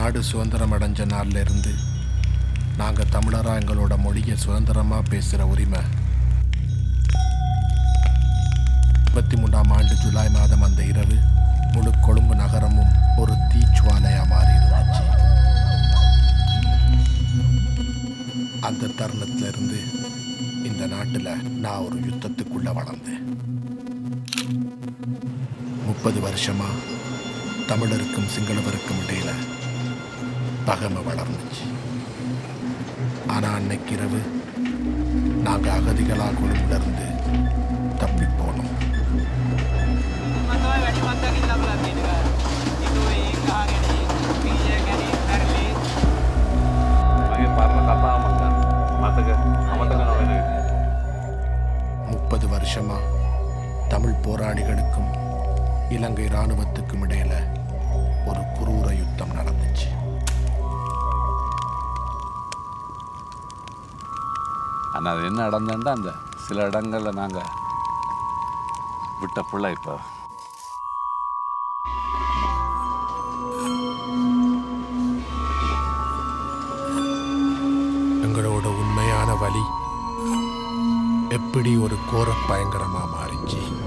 நாடு சுதந்திரம் அடைஞ்ச நாள்ல இருந்து நாங்கள் தமிழராக எங்களோட மொழியை சுதந்திரமாக பேசுகிற உரிமை முப்பத்தி மூன்றாம் ஆண்டு ஜூலை மாதம் அந்த இரவு முழு கொழும்பு நகரமும் ஒரு தீச்சுவாலையாக மாறி இருந்துச்சு அந்த தருணத்துல இருந்து இந்த நாட்டில் நான் ஒரு யுத்தத்துக்குள்ள வளர்ந்தேன் முப்பது வருஷமா தமிழருக்கும் சிங்களவருக்கும் இடையில பகமை வளர்ந்துச்சு ஆனா அன்னைக்கு இரவு நாங்க அகதிகளா கொழும்புல இருந்து தப்பி போனோம் මම තමයි වැඩිමත් දකින්න ලබලා තියෙනවා. ඉතුවේ ගහගෙන පීය ගැනීම පැරලි මගේ පරණ කතා මතක මතක අමතක නොවෙන විදිහට. முப்பது வருஷமா தமிழ் போராளிகளுக்கும் இலங்கை இராணுவத்துக்கும் இடையில ஒரு குரூர யுத்தம் நடந்துச்சு ஆனால் அது என்ன நடந்தேன்டா அந்த சில இடங்கள்ல நாங்க விட்ட பிள்ளை இப்போ எங்களோட உண்மையான வழி எப்படி ஒரு கோர பயங்கரமா மாறிச்சு